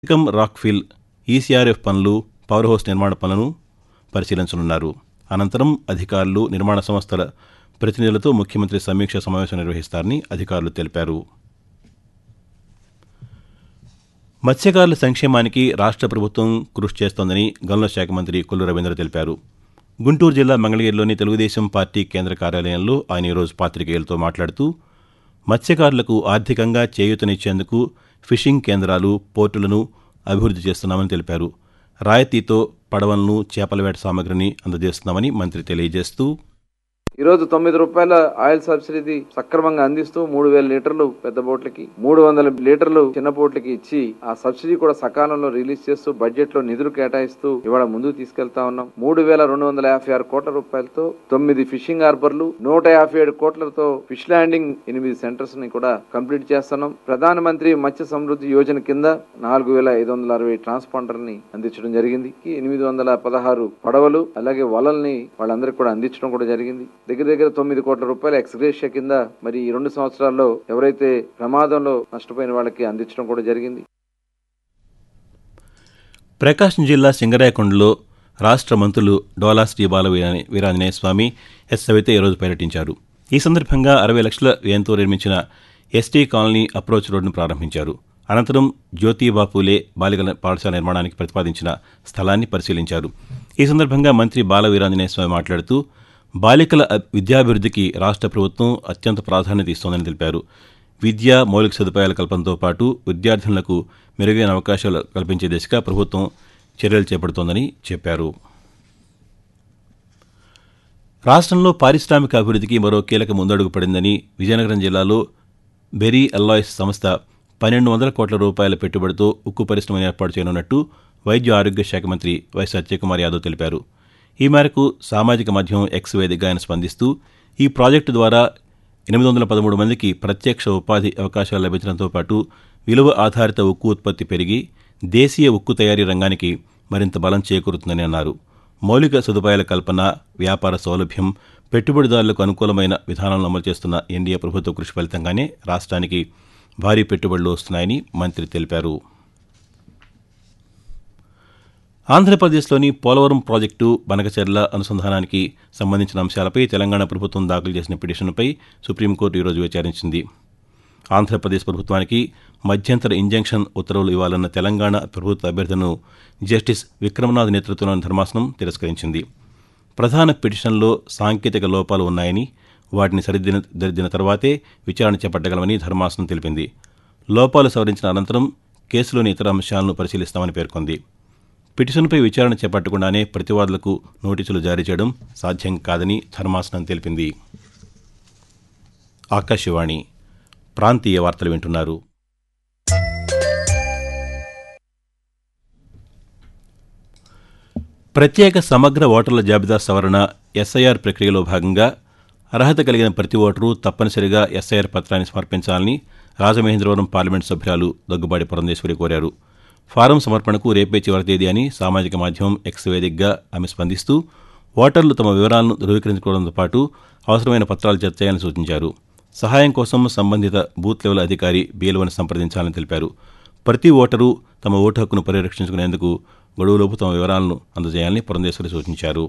Nikam rockfill ECRF పనులు power house నిర్మాణ పనులను పరిశీలించనున్నారు అనంతరం అధికారులు నిర్మాణ సంస్థల ప్రతినిధులతో ముఖ్యమంత్రి సమీక్ష సమావేశం నిర్వహిస్తారని అధికారులు తెలిపారు మత్స్యకారుల సంక్షేమానికి రాష్ట్ర ప్రభుత్వం కృషి చేస్తోందని గనుల శాఖ మంత్రి కొల్లు రవీంద్ర తెలిపారు గుంటూరు జిల్లా మంగళగిరిలోని తెలుగుదేశం పార్టీ కేంద్ర కార్యాలయంలో ఆయన ఈరోజు పాతికేయులతో మాట్లాడుతూ మత్స్యకారులకు ఆర్థికంగా చేయూతనిచ్చేందుకు ఫిషింగ్ కేంద్రాలు పోర్టులను అభివృద్ధి చేస్తున్నామని తెలిపారు రాయితీతో పడవలను చేపల వేట సామగ్రిని అందజేస్తున్నామని మంత్రి తెలియజేస్తూ ఈ రోజు తొమ్మిది రూపాయల ఆయిల్ సబ్సిడీ సక్రమంగా అందిస్తూ మూడు వేల లీటర్లు పెద్ద బోట్లకి మూడు వందల లీటర్లు చిన్న బోట్లకి ఇచ్చి ఆ సబ్సిడీ కూడా సకాలంలో రిలీజ్ చేస్తూ బడ్జెట్ లో నిధులు కేటాయిస్తూ ఇవాళ ముందుకు తీసుకెళ్తా ఉన్నాం మూడు వేల రెండు వందల యాభై ఆరు కోట్ల రూపాయలతో తొమ్మిది ఫిషింగ్ హార్బర్లు నూట యాభై ఏడు కోట్లతో ఫిష్ ల్యాండింగ్ ఎనిమిది సెంటర్స్ ని కూడా కంప్లీట్ చేస్తున్నాం ప్రధాన మంత్రి మత్స్య సమృద్ధి యోజన కింద నాలుగు వేల ఐదు వందల అరవై ట్రాన్స్పాండర్ ని అందించడం జరిగింది ఎనిమిది వందల పదహారు పడవలు అలాగే వలల్ని వాళ్ళందరికీ కూడా అందించడం కూడా జరిగింది దగ్గర దగ్గర తొమ్మిది కోట్ల రూపాయల ఎక్స్గ్రేషియా కింద మరి ఈ రెండు సంవత్సరాల్లో ఎవరైతే ప్రమాదంలో నష్టపోయిన వాళ్ళకి అందించడం కూడా జరిగింది ప్రకాశం జిల్లా సింగరాయకొండలో రాష్ట్ర మంత్రులు డోలా శ్రీ బాల వీరా- వీరాంజనేయ స్వామి ఎస్ సవిత ఈరోజు పర్యటించారు ఈ సందర్భంగా అరవై లక్షల వ్యయంతో నిర్మించిన ఎస్టీ కాలనీ అప్రోచ్ రోడ్డును ప్రారంభించారు అనంతరం జ్యోతిబా పూలే బాలికల పాఠశాల నిర్మాణానికి ప్రతిపాదించిన స్థలాన్ని పరిశీలించారు ఈ సందర్భంగా మంత్రి బాల వీరాంజనేయ స్వామి మాట్లాడుతూ బాలికల అ- విద్యాభివృద్ధికి రాష్ట్ర ప్రభుత్వం అత్యంత ప్రాధాన్యత ఇస్తోందని తెలిపారు విద్య మౌలిక సదుపాయాల కల్పనతో పాటు విద్యార్థులకు మెరుగైన అవకాశాలు కల్పించే దిశగా ప్రభుత్వం చర్యలు చేపడుతోందని చెప్పారు రాష్ట్రంలో పారిశ్రామిక అభివృద్ధికి మరో కీలక ముందడుగు పడిందని విజయనగరం జిల్లాలో బెరీ అల్లాయిస్ సంస్థ పన్నెండు వందల కోట్ల రూపాయల పెట్టుబడితో ఉక్కు పరిశ్రమను ఏర్పాటు చేయనున్నట్టు వైద్య ఆరోగ్య శాఖ మంత్రి వై సత్యకుమార్ యాదవ్ తెలిపారు ఈ మేరకు సామాజిక మాధ్యమం ఎక్స్ వేదికగా ఆయన స్పందిస్తూ ఈ ప్రాజెక్టు ద్వారా ఎనిమిది వందల పదమూడు మందికి ప్రత్యక్ష ఉపాధి అవకాశాలు లభించడంతో పాటు విలువ ఆధారిత ఉక్కు ఉత్పత్తి పెరిగి దేశీయ ఉక్కు తయారీ రంగానికి మరింత బలం చేకూరుతుందని అన్నారు మౌలిక సదుపాయాల కల్పన వ్యాపార సౌలభ్యం పెట్టుబడిదారులకు అనుకూలమైన విధానాలను అమలు చేస్తున్న ఎన్డీఏ ప్రభుత్వ కృషి ఫలితంగానే రాష్ట్రానికి భారీ పెట్టుబడులు వస్తున్నాయని మంత్రి తెలిపారు ఆంధ్రప్రదేశ్లోని పోలవరం ప్రాజెక్టు బనకచెర్ల అనుసంధానానికి సంబంధించిన అంశాలపై తెలంగాణ ప్రభుత్వం దాఖలు చేసిన పిటిషన్పై సుప్రీంకోర్టు ఈరోజు విచారించింది ఆంధ్రప్రదేశ్ ప్రభుత్వానికి మధ్యంతర ఇంజంక్షన్ ఉత్తర్వులు ఇవ్వాలన్న తెలంగాణ ప్రభుత్వ అభ్యర్థనను జస్టిస్ విక్రమనాథ్ నేతృత్వంలోని ధర్మాసనం తిరస్కరించింది ప్రధాన పిటిషన్లో సాంకేతిక లోపాలు ఉన్నాయని వాటిని సరిదిన దిద్దిన తర్వాతే విచారణ చేపట్టగలమని ధర్మాసనం తెలిపింది లోపాలు సవరించిన అనంతరం కేసులోని ఇతర అంశాలను పరిశీలిస్తామని పేర్కొంది పిటిషన్పై విచారణ చేపట్టకుండానే ప్రతివాదులకు నోటీసులు జారీ చేయడం సాధ్యం కాదని ధర్మాసనం తెలిపింది ఆకాశవాణి ప్రాంతీయ వార్తలు వింటున్నారు ప్రత్యేక సమగ్ర ఓటర్ల జాబితా సవరణ ఎస్ఐఆర్ ప్రక్రియలో భాగంగా అర్హత కలిగిన ప్రతి ఓటరు తప్పనిసరిగా ఎస్ఐఆర్ పత్రాన్ని సమర్పించాలని రాజమహేంద్రవరం పార్లమెంట్ సభ్యురాలు దగ్గుబాటి పురంధేశ్వరి కోరారు ఫారం సమర్పణకు రేపే చివరి తేదీ అని సామాజిక మాధ్యమం ఎక్స్ వేదికగా ఆమె స్పందిస్తూ ఓటర్లు తమ వివరాలను ధృవీకరించుకోవడంతో పాటు అవసరమైన పత్రాలు జత చేయాలని సూచించారు సహాయం కోసం సంబంధిత బూత్ లెవెల్ అధికారి బీఎల్ఓని సంప్రదించాలని తెలిపారు ప్రతి ఓటరు తమ ఓటు హక్కును పరిరక్షించుకునేందుకు గడువులోపు తమ వివరాలను అందజేయాలని పురంధేశ్వరి సూచించారు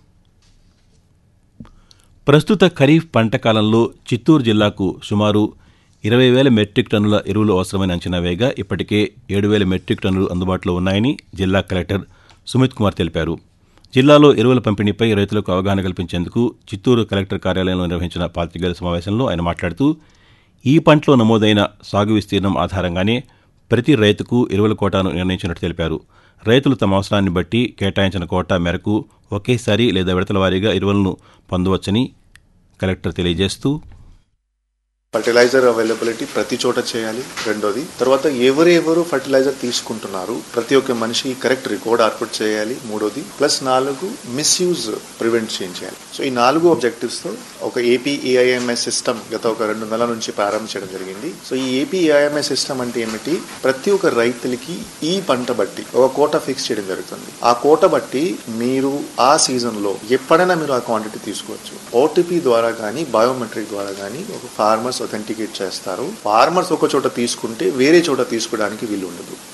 ప్రస్తుత ఖరీఫ్ పంట కాలంలో చిత్తూరు జిల్లాకు సుమారు ఇరవై వేల మెట్రిక్ టన్నుల ఎరువులు అవసరమైన అంచనా వేగా ఇప్పటికే ఏడు వేల మెట్రిక్ టన్నులు అందుబాటులో ఉన్నాయని జిల్లా కలెక్టర్ సుమిత్ కుమార్ తెలిపారు జిల్లాలో ఎరువుల పంపిణీపై రైతులకు అవగాహన కల్పించేందుకు చిత్తూరు కలెక్టర్ కార్యాలయంలో నిర్వహించిన పాతికేయుల సమావేశంలో ఆయన మాట్లాడుతూ ఈ పంటలో నమోదైన సాగు విస్తీర్ణం ఆధారంగానే ప్రతి రైతుకు ఎరువుల కోటాను నిర్ణయించినట్టు తెలిపారు రైతులు తమ అవసరాన్ని బట్టి కేటాయించిన కోటా మేరకు ఒకేసారి లేదా విడతల వారీగా ఎరువులను పొందవచ్చని కలెక్టర్ తెలియజేస్తూ ఫర్టిలైజర్ అవైలబిలిటీ ప్రతి చోట చేయాలి రెండోది తర్వాత ఎవరెవరు ఫర్టిలైజర్ తీసుకుంటున్నారు ప్రతి ఒక్క మనిషి కరెక్ట్ రికార్డ్ అవుట్పుట్ చేయాలి మూడోది ప్లస్ నాలుగు మిస్యూజ్ ప్రివెంట్ చేయాలి సో ఈ నాలుగు ఆబ్జెక్టివ్స్ తో ఒక ఏపీ ఏఐఎంఎస్ సిస్టమ్ గత ఒక రెండు నెలల నుంచి ప్రారంభించడం జరిగింది సో ఈ ఏపీ ఏఐఎంఎస్ సిస్టమ్ అంటే ఏమిటి ప్రతి ఒక్క రైతులకి ఈ పంట బట్టి ఒక కోట ఫిక్స్ చేయడం జరుగుతుంది ఆ కోట బట్టి మీరు ఆ సీజన్ లో ఎప్పుడైనా మీరు ఆ క్వాంటిటీ తీసుకోవచ్చు ఓటీపీ ద్వారా కానీ బయోమెట్రిక్ ద్వారా కానీ ఒక ఫార్మర్స్ అథెంటికేట్ చేస్తారు ఫార్మర్స్ ఒక చోట తీసుకుంటే వేరే చోట తీసుకోవడానికి వీలు ఉండదు